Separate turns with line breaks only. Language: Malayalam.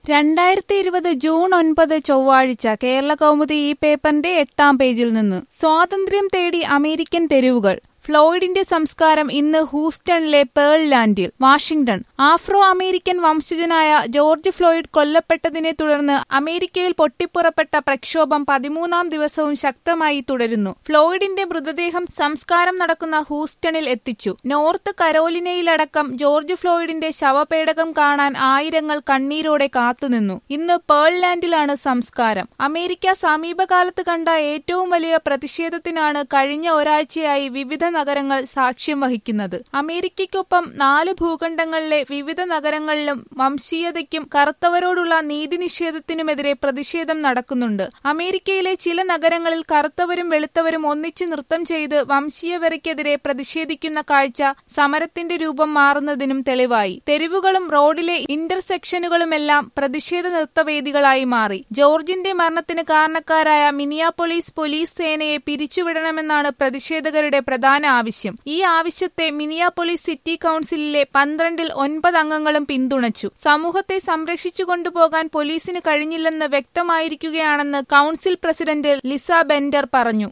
രണ്ടായിരത്തി ഇരുപത് ജൂൺ ഒൻപത് ചൊവ്വാഴ്ച കേരള കൗമുദി ഈ പേപ്പറിന്റെ എട്ടാം പേജിൽ നിന്ന് സ്വാതന്ത്ര്യം തേടി അമേരിക്കൻ തെരുവുകൾ ഫ്ലോയിഡിന്റെ സംസ്കാരം ഇന്ന് ഹൂസ്റ്റണിലെ പേൾ ലാൻഡിൽ വാഷിംഗ്ടൺ ആഫ്രോ അമേരിക്കൻ വംശജനായ ജോർജ് ഫ്ലോയിഡ് കൊല്ലപ്പെട്ടതിനെ തുടർന്ന് അമേരിക്കയിൽ പൊട്ടിപ്പുറപ്പെട്ട പ്രക്ഷോഭം പതിമൂന്നാം ദിവസവും ശക്തമായി തുടരുന്നു ഫ്ലോയിഡിന്റെ മൃതദേഹം സംസ്കാരം നടക്കുന്ന ഹൂസ്റ്റണിൽ എത്തിച്ചു നോർത്ത് കരോലിനയിലടക്കം ജോർജ് ഫ്ലോയിഡിന്റെ ശവപേടകം കാണാൻ ആയിരങ്ങൾ കണ്ണീരോടെ കാത്തുനിന്നു ഇന്ന് പേൾ ലാൻഡിലാണ് സംസ്കാരം അമേരിക്ക സമീപകാലത്ത് കണ്ട ഏറ്റവും വലിയ പ്രതിഷേധത്തിനാണ് കഴിഞ്ഞ ഒരാഴ്ചയായി വിവിധ നഗരങ്ങൾ സാക്ഷ്യം വഹിക്കുന്നത് അമേരിക്കയ്ക്കൊപ്പം നാല് ഭൂഖണ്ഡങ്ങളിലെ വിവിധ നഗരങ്ങളിലും വംശീയതയ്ക്കും കറുത്തവരോടുള്ള നീതി നിഷേധത്തിനുമെതിരെ പ്രതിഷേധം നടക്കുന്നുണ്ട് അമേരിക്കയിലെ ചില നഗരങ്ങളിൽ കറുത്തവരും വെളുത്തവരും ഒന്നിച്ച് നൃത്തം ചെയ്ത് വംശീയവെറിക്കെതിരെ പ്രതിഷേധിക്കുന്ന കാഴ്ച സമരത്തിന്റെ രൂപം മാറുന്നതിനും തെളിവായി തെരുവുകളും റോഡിലെ ഇന്റർസെക്ഷനുകളുമെല്ലാം പ്രതിഷേധ നൃത്തവേദികളായി മാറി ജോർജിന്റെ മരണത്തിന് കാരണക്കാരായ മിനിയാപോളീസ് പോലീസ് സേനയെ പിരിച്ചുവിടണമെന്നാണ് പ്രതിഷേധകരുടെ പ്രധാന ആവശ്യം ഈ ആവശ്യത്തെ മിനിയാപോളിസ് സിറ്റി കൌൺസിലിലെ പന്ത്രണ്ടിൽ ഒൻപത് അംഗങ്ങളും പിന്തുണച്ചു സമൂഹത്തെ സംരക്ഷിച്ചു കൊണ്ടുപോകാൻ പോലീസിന് കഴിഞ്ഞില്ലെന്ന് വ്യക്തമായിരിക്കുകയാണെന്ന് കൌൺസിൽ പ്രസിഡന്റ് ലിസ ബെൻഡർ പറഞ്ഞു